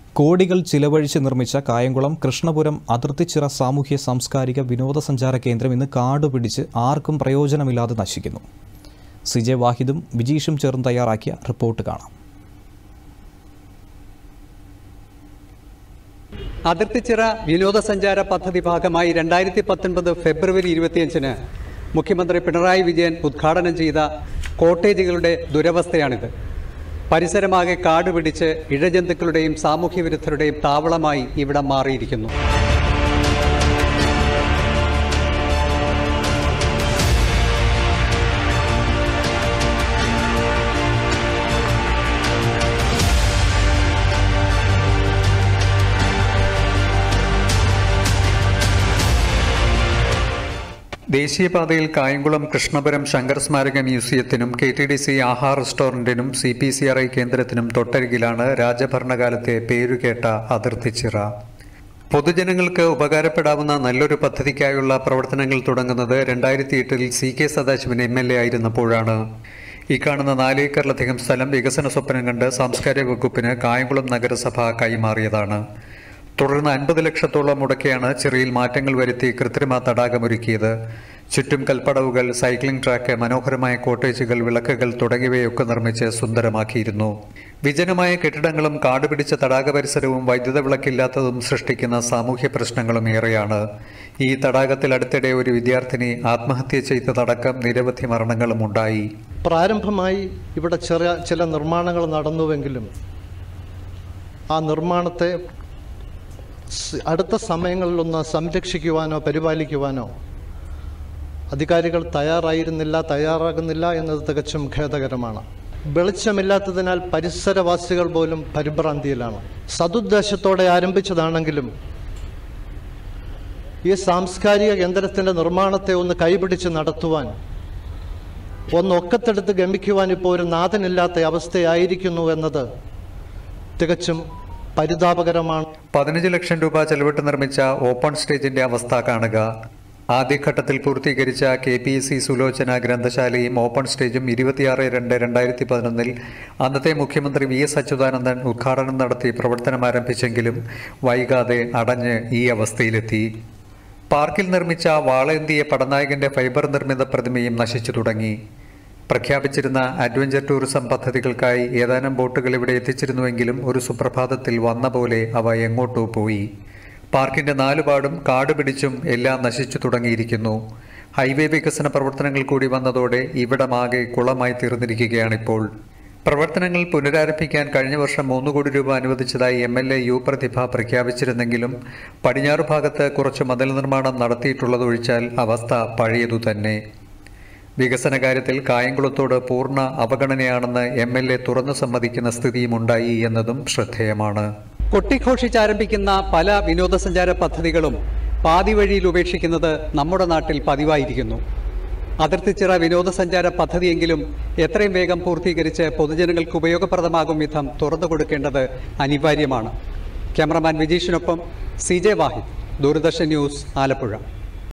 കോടികൾ ചിലവഴിച്ച് നിർമ്മിച്ച കായംകുളം കൃഷ്ണപുരം അതിർത്തിച്ചിറ സാമൂഹ്യ സാംസ്കാരിക വിനോദസഞ്ചാര കേന്ദ്രം ഇന്ന് കാടുപിടിച്ച് ആർക്കും പ്രയോജനമില്ലാതെ നശിക്കുന്നു സി ജെ വാഹിദും വിജീഷും ചേർന്ന് തയ്യാറാക്കിയ റിപ്പോർട്ട് കാണാം അതിർത്തിച്ചിറ വിനോദസഞ്ചാര പദ്ധതി ഭാഗമായി രണ്ടായിരത്തി പത്തൊൻപത് ഫെബ്രുവരി ഇരുപത്തിയഞ്ചിന് മുഖ്യമന്ത്രി പിണറായി വിജയൻ ഉദ്ഘാടനം ചെയ്ത കോട്ടേജുകളുടെ ദുരവസ്ഥയാണിത് പരിസരമാകെ കാട് പിടിച്ച് ഇഴജന്തുക്കളുടെയും സാമൂഹ്യ വിരുദ്ധരുടെയും താവളമായി ഇവിടം മാറിയിരിക്കുന്നു ദേശീയപാതയിൽ കായംകുളം കൃഷ്ണപുരം ശങ്കർ സ്മാരക മ്യൂസിയത്തിനും K T D C Aahaar റെസ്റ്റോറന്റിനും C P C R I കേന്ദ്രത്തിനും തൊട്ടരികിലാണ് രാജഭരണകാലത്തെ പേരുകേട്ട അതിർത്തിച്ചിറ പൊതുജനങ്ങൾക്ക് ഉപകാരപ്പെടാവുന്ന നല്ലൊരു പദ്ധതിക്കായുള്ള പ്രവർത്തനങ്ങൾ തുടങ്ങുന്നത് രണ്ടായിരത്തി എട്ടിൽ C K Sadasivan M L A ആയിരുന്നപ്പോഴാണ് ഈ കാണുന്ന നാലേക്കറിലധികം സ്ഥലം വികസന സ്വപ്നം കണ്ട് സാംസ്കാരിക വകുപ്പിന് കായംകുളം നഗരസഭ കൈമാറിയതാണ് തുടർന്ന് അൻപത് ലക്ഷത്തോളം മുടക്കിയാണ് ചിറയിൽ മാറ്റങ്ങൾ വരുത്തി കൃത്രിമ തടാകമൊരുക്കിയത് ചുറ്റും കൽപ്പടവുകൾ സൈക്ലിംഗ് ട്രാക്ക് മനോഹരമായ കോട്ടേജുകൾ വിളക്കുകൾ തുടങ്ങിയവയൊക്കെ നിർമ്മിച്ച് സുന്ദരമാക്കിയിരുന്നു വിജനമായ കെട്ടിടങ്ങളും കാടുപിടിച്ച തടാക പരിസരവും വൈദ്യുത വിളക്കില്ലാത്തതും സൃഷ്ടിക്കുന്ന സാമൂഹ്യ പ്രശ്നങ്ങളും ഏറെയാണ് ഈ തടാകത്തിൽ അടുത്തിടെ ഒരു വിദ്യാർത്ഥിനി ആത്മഹത്യ ചെയ്തതടക്കം നിരവധി മരണങ്ങളും ഉണ്ടായി പ്രാരംഭമായി ഇവിടെ ചെറിയ ചില നിർമ്മാണങ്ങൾ നടന്നുവെങ്കിലും ആ നിർമ്മാണത്തെ സ് അടുത്ത സമയങ്ങളിലൊന്ന് സംരക്ഷിക്കുവാനോ പരിപാലിക്കുവാനോ അധികാരികൾ തയ്യാറായിരുന്നില്ല തയ്യാറാകുന്നില്ല എന്നത് തികച്ചും ഖേദകരമാണ് വെളിച്ചമില്ലാത്തതിനാൽ പരിസരവാസികൾ പോലും പരിഭ്രാന്തിയിലാണ് സതുദ്ദേശത്തോടെ ആരംഭിച്ചതാണെങ്കിലും ഈ സാംസ്കാരിക കേന്ദ്രത്തിൻ്റെ നിർമ്മാണത്തെ ഒന്ന് കൈപിടിച്ച് നടത്തുവാൻ ഒന്ന് ഒക്കത്തെടുത്ത് ഗമിക്കുവാൻ ഇപ്പോൾ ഒരു നാഥനില്ലാത്ത അവസ്ഥയായിരിക്കുന്നു എന്നത് തികച്ചും പരിതാപകരമാണ് പതിനഞ്ച് ലക്ഷം രൂപ ചെലവിട്ട് നിർമ്മിച്ച ഓപ്പൺ സ്റ്റേജിന്റെ അവസ്ഥ കാണുക ആദ്യഘട്ടത്തിൽ പൂർത്തീകരിച്ച K P S C Sulochana ഗ്രന്ഥശാലയും ഓപ്പൺ സ്റ്റേജും ഇരുപത്തിയാറ് രണ്ട് രണ്ടായിരത്തി പതിനൊന്നിൽ അന്നത്തെ മുഖ്യമന്ത്രി വി എസ് അച്യുതാനന്ദൻ ഉദ്ഘാടനം നടത്തി പ്രവർത്തനം ആരംഭിച്ചെങ്കിലും വൈകാതെ അടഞ്ഞ് ഈ അവസ്ഥയിലെത്തി പാർക്കിൽ നിർമ്മിച്ച വാളേന്തിയ പടനായകന്റെ ഫൈബർ നിർമ്മിത പ്രതിമയും നശിച്ചു തുടങ്ങി പ്രഖ്യാപിച്ചിരുന്ന അഡ്വഞ്ചർ ടൂറിസം പദ്ധതികൾക്കായി ഏതാനും ബോട്ടുകൾ ഇവിടെ എത്തിച്ചിരുന്നുവെങ്കിലും ഒരു സുപ്രഭാതത്തിൽ വന്ന പോലെ അവ എങ്ങോട്ടോ പോയി പാർക്കിന്റെ നാലുപാടും കാട് പിടിച്ചും എല്ലാം നശിച്ചു തുടങ്ങിയിരിക്കുന്നു ഹൈവേ വികസന പ്രവർത്തനങ്ങൾ കൂടി വന്നതോടെ ഇവിടമാകെ കുളമായി തീർന്നിരിക്കുകയാണിപ്പോൾ പ്രവർത്തനങ്ങൾ പുനരാരംഭിക്കാൻ കഴിഞ്ഞ വർഷം മൂന്ന് കോടി രൂപ അനുവദിച്ചതായി M L A U Prathibha പ്രഖ്യാപിച്ചിരുന്നെങ്കിലും പടിഞ്ഞാറ് ഭാഗത്ത് കുറച്ച് മതിൽ നിർമ്മാണം നടത്തിയിട്ടുള്ളതൊഴിച്ചാൽ അവസ്ഥ പഴയതു തന്നെ വികസന കാര്യത്തിൽ കായംകുളത്തോട് പൂർണ്ണ അവഗണനയാണെന്ന് എം എൽ എ തുറന്നു സമ്മതിക്കുന്ന സ്ഥിതിയുമുണ്ടായി എന്നതും ശ്രദ്ധേയമാണ് കൊട്ടിഘോഷിച്ചാരംഭിക്കുന്ന പല വിനോദസഞ്ചാര പദ്ധതികളും പാതി വഴിയിൽ ഉപേക്ഷിക്കുന്നത് നമ്മുടെ നാട്ടിൽ പതിവായിരിക്കുന്നു അതിർത്തിച്ചിറ വിനോദസഞ്ചാര പദ്ധതിയെങ്കിലും എത്രയും വേഗം പൂർത്തീകരിച്ച് പൊതുജനങ്ങൾക്ക് ഉപയോഗപ്രദമാകും വിധം തുറന്നു കൊടുക്കേണ്ടത് അനിവാര്യമാണ് ക്യാമറമാൻ വിജീഷിനൊപ്പം C J Vahid Doordarshan news Alappuzha